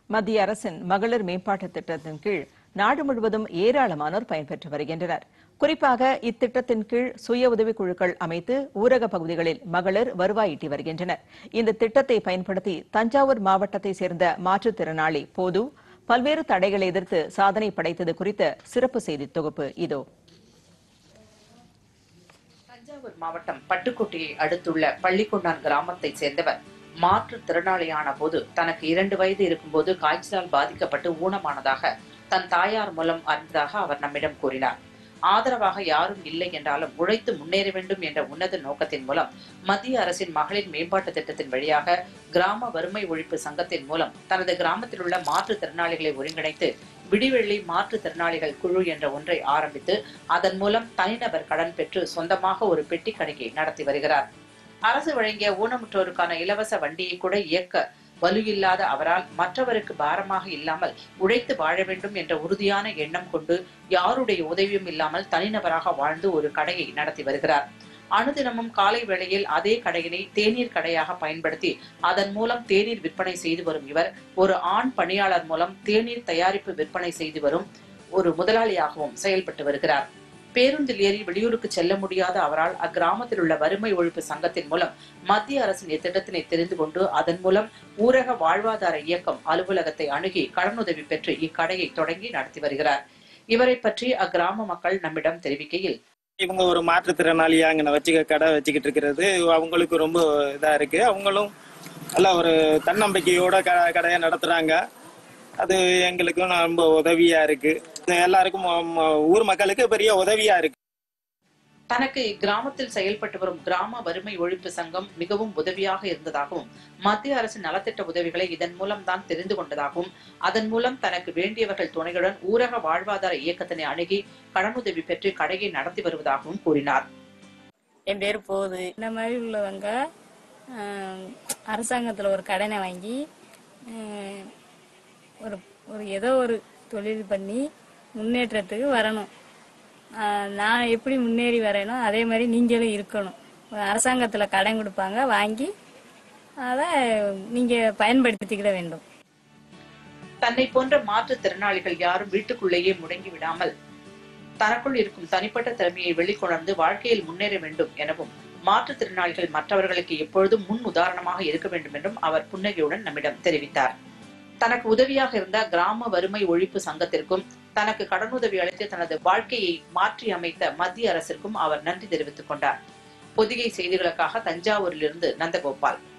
மத்திய அரசின் மகளிர் மேம்பாட்டு திட்டத்தின் கீழ் நாடு முழுவதும் ஏராளமானோர் பயன்பெற்று வருகின்றனர் குறிப்பாக இத்திட்டத்தின் கீழ் சுய உதவிக் குழுக்கள் அமைத்து ஊரக பகுதிகளில் மகளிர் வருவாய் ஈட்டி வருகின்றனர் இந்த திட்டத்தை பயன்படுத்தி தஞ்சாவூர் மாவட்டத்தைச் சேர்ந்த மாற்றுத்திறனாளி போது பல்வேறு தடைகளை எதிர்த்து சாதனை படைத்தது குறித்த சிறப்பு செய்தி தொகுப்பு இதோ தஞ்சாவூர் மாவட்டம் பட்டுக்கோட்டையை அடுத்துள்ள பள்ளிக்கொண்டான் கிராமத்தை சேர்ந்தவர் மாற்றுத்திறனாளியான போது தனக்கு இரண்டு வயது இருக்கும்போது காய்ச்சலால் பாதிக்கப்பட்டு ஊனமானதாக தன் தாயார் மூலம் அறிந்ததாக அவர் நம்மிடம் கூறினார் ஆதரவாக யாரும் இல்லை என்றாலும் உழைத்து முன்னேற வேண்டும் என்ற உன்னத நோக்கத்தின் மூலம் மத்திய அரசின் மகளிர் மேம்பாட்டு திட்டத்தின் வழியாக கிராம வறுமை ஒழிப்பு சங்கத்தின் மூலம் தனது கிராமத்தில் உள்ள மாற்றுத்திறனாளிகளை ஒருங்கிணைத்து விடிவெள்ளி மாற்றுத்திறனாளிகள் குழு என்ற ஒன்றை ஆரம்பித்து அதன் மூலம் தனிநபர் கடன் பெற்று சொந்தமாக ஒரு பெட்டி கடையை நடத்தி வருகிறார் அரசு வழங்கிய ஊனமுற்றோருக்கான இலவச வண்டியை கூட இயக்க வலு இல்லாத அவரால் மற்றவருக்கு பாரமாக இல்லாமல் உழைத்து வாழ வேண்டும் என்ற உறுதியான எண்ணம் கொண்டு யாருடைய உதவியும் இல்லாமல் தனிநபராக வாழ்ந்து ஒரு கடையை நடத்தி வருகிறார் அனுதினமும் காலை வேளையில் அதே கடையினை தேநீர் கடையாக பயன்படுத்தி அதன் மூலம் தேநீர் விற்பனை செய்து வரும் இவர் ஒரு ஆண் பணியாளர் மூலம் தேநீர் தயாரிப்பு விற்பனை செய்து வரும் ஒரு முதலாளியாகவும் செயல்பட்டு வருகிறார் பேருந்தில் ஏறி வெளியூருக்கு செல்ல முடியாத அவரால் அக்கிராமத்தில் உள்ள வறுமை ஒழிப்பு சங்கத்தின் மூலம் மத்திய அரசின் இத்திட்டத்தினை தெரிந்து கொண்டு அதன் மூலம் ஊரக வாழ்வாதார இயக்கம் அலுவலகத்தை அணுகி கடனுதவி பெற்று இக்கடையை தொடங்கி நடத்தி வருகிறார் இவரை பற்றி அக்கிராம மக்கள் நம்மிடம் தெரிவிக்கையில் இவங்க ஒரு மாற்றுத்திறனாளியா அங்கே வச்சுக்க கடை வச்சுக்கிட்டு இருக்கிறது அவங்களுக்கு ரொம்ப இதா இருக்கு அவங்களும் நல்ல ஒரு தன்னம்பிக்கையோட க கடையை நடத்துறாங்க அது எங்களுக்கும் ரொம்ப உதவியா இருக்கு எல்லாருக்கும் ம- ம- ஊர் மக்களுக்கு பெரிய உதவியா இருக்கு தனக்கு இக்கிராமத்தில் செயல்பட்டு வரும் கிராம வறுமை ஒழிப்பு சங்கம் மிகவும் உதவியாக இருந்ததாகவும் மத்திய அரசின் நலத்திட்ட உதவிகளை இதன் மூலம் தான் தெரிந்து கொண்டதாகவும் அதன் மூலம் தனக்கு வேண்டியவர்கள் துணையுடன் ஊரக வாழ்வாதார இயக்கத்தினை அணுகி கடனுதவி பெற்று கடையை நடத்தி வருவதாகவும் கூறினார் என் பேர் போகுது இந்த மாதிரி உள்ளவங்க ஆஹ், அரசாங்கத்தில் ஒரு கடனை வாங்கி ஆஹ், ஒரு ஒரு ஏதோ ஒரு தொழில் பண்ணி முன்னேற்றத்துக்கு வரணும் ஆஹ், நான் எப்படி முன்னேறி வரேனோ அதே மாதிரி நீங்களும் இருக்கணும் அரசாங்கத்தில் கடன் கொடுப்பாங்க வாங்கி அதை நீங்கள் பயன்படுத்திக்கிட வேண்டும் தன்னை போன்ற மாற்றுத்திறனாளிகள் யாரும் வீட்டுக்குள்ளேயே முடங்கி விடாமல் தனக்குள் இருக்கும் தனிப்பட்ட திறமையை வெளிக்கொணர்ந்து வாழ்க்கையில் முன்னேற வேண்டும் எனவும் மாற்றுத்திறனாளிகள் மற்றவர்களுக்கு எப்பொழுதும் முன் உதாரணமாக இருக்க வேண்டும் என்றும் அவர் புன்னகையுடன் நம்மிடம் தெரிவித்தார் தனக்கு உதவியாக இருந்த கிராம வறுமை ஒழிப்பு சங்கத்திற்கும் தனக்கு கடனுதவி அளித்து தனது வாழ்க்கையை மாற்றி அமைத்த மத்திய அரசிற்கும் அவர் நன்றி தெரிவித்துக் கொண்டார் பொதிகை செய்திகளுக்காக தஞ்சாவூரிலிருந்து நந்தகோபால்